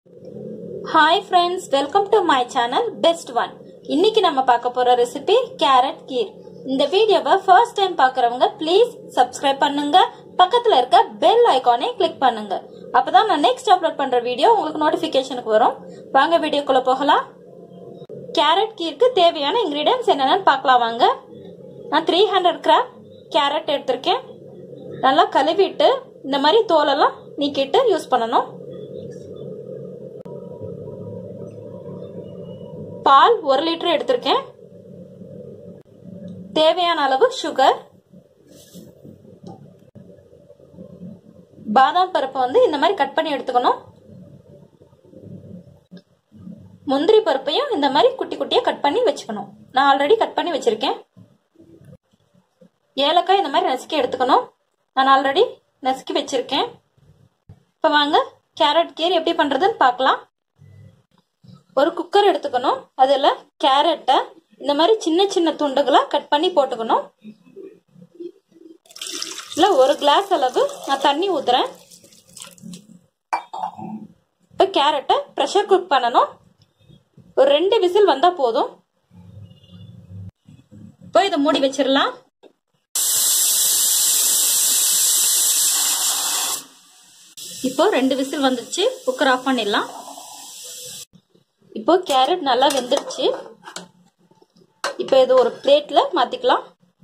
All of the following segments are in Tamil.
hi friends welcome to my channel best one இன்னைக்கு நம்ம பார்க்க போற ரெசிபி கேரட் கீர் இந்த வீடியோவை ஃபர்ஸ்ட் டைம் பார்க்கறவங்க ப்ளீஸ் சப்ஸ்கிரைப் பண்ணுங்க பக்கத்துல இருக்க பெல் ஐகானை கிளிக் பண்ணுங்க அப்பதான் நான் நெக்ஸ்ட் அப்லோட் பண்ற வீடியோ உங்களுக்கு நோட்டிபிகேஷனுக்கு வரும் வாங்க வீடியோக்குள்ள போகலாம் கேரட் கீருக்கு தேவையான இன்கிரீடியன்ஸ் என்னென்னு பார்க்கலாம் வாங்க நான் த்ரீ ஹண்ட்ரட் கிராம் கேரட் எடுத்திருக்கேன் நல்லா கழுவிட்டு இந்த மாதிரி தோலெல்லாம் நீக்கிட்டு யூஸ் பண்ணணும் பால் ஒரு லிட்டர் எடுத்திருக்கேன் தேவையான அளவு சுகர் பாதாம் பருப்பை வந்து இந்த மாதிரி கட் பண்ணி எடுத்துக்கணும் முந்திரி பருப்பையும் இந்த மாதிரி குட்டி குட்டியா கட் பண்ணி வச்சுக்கணும் நான் ஆல்ரெடி கட் பண்ணி வச்சிருக்கேன் ஏலக்காய் இந்த மாதிரி நசுக்கி எடுத்துக்கணும் நான் ஆல்ரெடி நசுக்கி வச்சிருக்கேன் இப்போ வாங்க கேரட் கீர் எப்படி பண்றதுன்னு பார்க்கலாம் ஒரு குக்கர் எடுத்துக்கணும் அதில் கேரட்டை இந்த மாதிரி சின்ன சின்ன துண்டுகளா கட் பண்ணி போட்டுக்கணும் இல்லை ஒரு கிளாஸ் அளவு நான் தண்ணி ஊத்துறேன் இப்போ கேரட்டை ப்ரெஷர் குக் பண்ணணும் ஒரு ரெண்டு விசில் வந்தா போதும் இப்போ இதை மூடி வச்சிடலாம் இப்போ ரெண்டு விசில் வந்துச்சு குக்கர் ஆஃப் பண்ணிடலாம் இப்போ கேரட் நல்லா வெந்துடுச்சு இப்போ இது ஒரு பிளேட்ல மாத்திக்கலாம்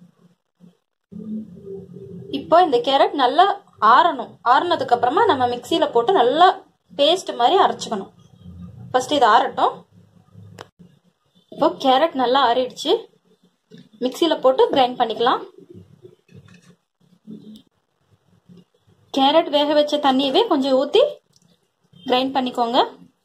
இப்போ இந்த கேரட் நல்லா ஆறணும் ஆறுனதுக்கு அப்புறமா நம்ம மிக்சியில போட்டு நல்லா பேஸ்ட் மாதிரி அரைச்சிக்கணும் ஃபர்ஸ்ட் இது ஆறட்டும் இப்போ கேரட் நல்லா ஆறிடுச்சு மிக்சியில போட்டு கிரைண்ட் பண்ணிக்கலாம் கேரட் வேக வச்ச தண்ணியவே கொஞ்சம் ஊற்றி கிரைண்ட் பண்ணிக்கோங்க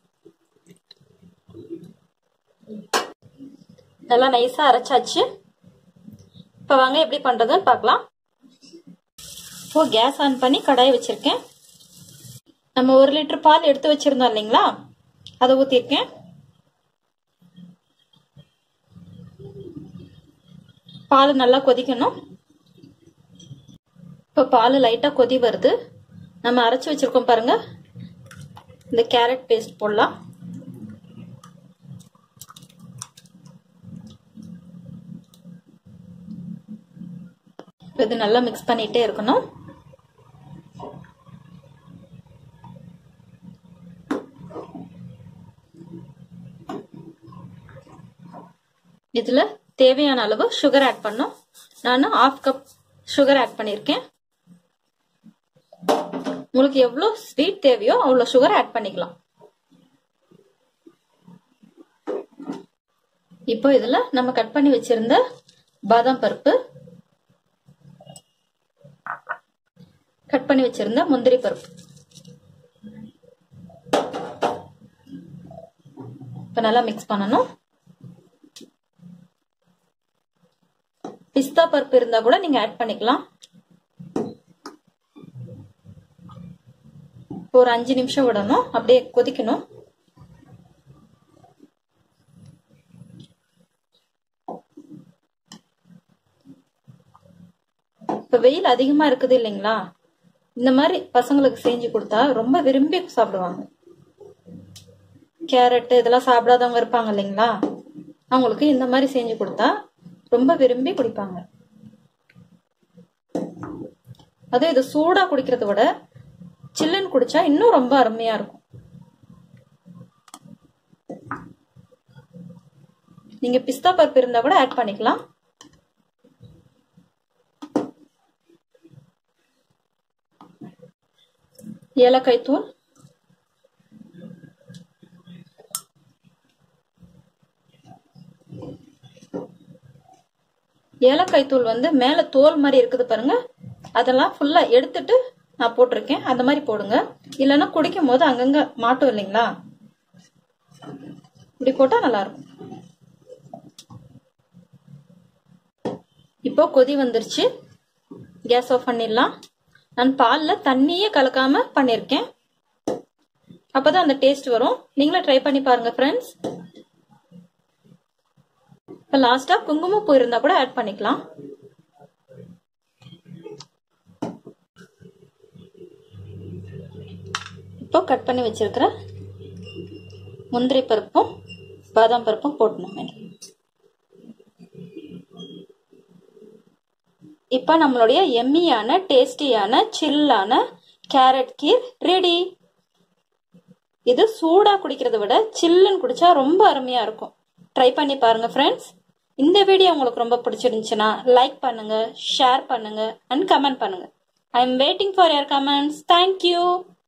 நல்லா நைஸாக அரைச்சாச்சு இப்போ வாங்க எப்படி பண்ணுறதுன்னு பார்க்கலாம் இப்போ கேஸ் ஆன் பண்ணி கடாய் வச்சுருக்கேன் நம்ம ஒரு லிட்டர் பால் எடுத்து வச்சுருந்தோம் இல்லைங்களா அதை ஊற்றிருக்கேன் பால் நல்லா கொதிக்கணும் இப்போ பால் லைட்டாக கொதி வருது நம்ம அரைச்சி வச்சுருக்கோம் பாருங்க இந்த கேரட் பேஸ்ட் போடலாம் இது நல்லா மிக்ஸ் பண்ணிட்டே இருக்கணும் இதுல தேவையான அளவு சுகர் ஆட் பண்ணும் நான் ஆஃப் கப் சுகர் ஆட் பண்ணியிருக்கேன் உங்களுக்கு எவ்வளோ ஸ்வீட் தேவையோ அவ்வளோ சுகர் ஆட் பண்ணிக்கலாம் இப்போ இதுல நம்ம கட் பண்ணி வச்சிருந்த பாதாம் பருப்பு கட் பண்ணி வச்சிருந்த முந்திரி பருப்பு இப்போ நல்லா மிக்ஸ் பண்ணணும் பிஸ்தா பருப்பு இருந்தா கூட நீங்க ஆட் பண்ணிக்கலாம் ஒரு அஞ்சு நிமிஷம் விடணும் அப்படியே கொதிக்கணும் இப்ப வெயில் அதிகமா இருக்குது இல்லைங்களா இந்த மாதிரி பசங்களுக்கு செஞ்சு கொடுத்தா ரொம்ப விரும்பி சாப்பிடுவாங்க கேரட் இதெல்லாம் சாப்பிடாதவங்க இருப்பாங்க இல்லைங்களா அவங்களுக்கு இந்த மாதிரி செஞ்சு கொடுத்தா ரொம்ப விரும்பி குடிப்பாங்க அது இது சூடா குடிக்கிறத விட சில்லுன்னு குடிச்சா இன்னும் ரொம்ப அருமையா இருக்கும் நீங்க பிஸ்தா பருப்பு இருந்தா கூட ஆட் பண்ணிக்கலாம் ஏலக்காய் தூள் ஏலக்காய் தூள் வந்து மேல தோல் மாதிரி இருக்குது பாருங்க அதெல்லாம் ஃபுல்லா எடுத்துட்டு நான் போட்டிருக்கேன் அந்த மாதிரி போடுங்க இல்லைன்னா குடிக்கும் போது அங்கங்க மாட்டும் இல்லைங்களா இப்படி போட்டா நல்லா இருக்கும் இப்போ கொதி வந்துருச்சு கேஸ் ஆஃப் பண்ணிடலாம் நான் பாலில் தண்ணியே கலக்காம பண்ணியிருக்கேன் அப்பதான் அந்த டேஸ்ட் வரும் நீங்களும் ட்ரை பண்ணி பாருங்க ஃப்ரெண்ட்ஸ் இப்போ லாஸ்ட்டாக குங்குமப்பூ இருந்தால் கூட ஆட் பண்ணிக்கலாம் இப்போ கட் பண்ணி வச்சிருக்கிற முந்திரி பருப்பும் பாதாம் பருப்பும் போடணும் மேலே இப்போ நம்மளுடைய எம்மியான டேஸ்டியான சில்லான கேரட் கீர் ரெடி இது சூடா குடிக்கிறத விட சில்லுன்னு குடிச்சா ரொம்ப அருமையா இருக்கும் ட்ரை பண்ணி பாருங்க ஃப்ரெண்ட்ஸ் இந்த வீடியோ உங்களுக்கு ரொம்ப பிடிச்சிருந்துச்சுன்னா லைக் பண்ணுங்க ஷேர் பண்ணுங்க அண்ட் கமெண்ட் பண்ணுங்க I am waiting for your comments thank you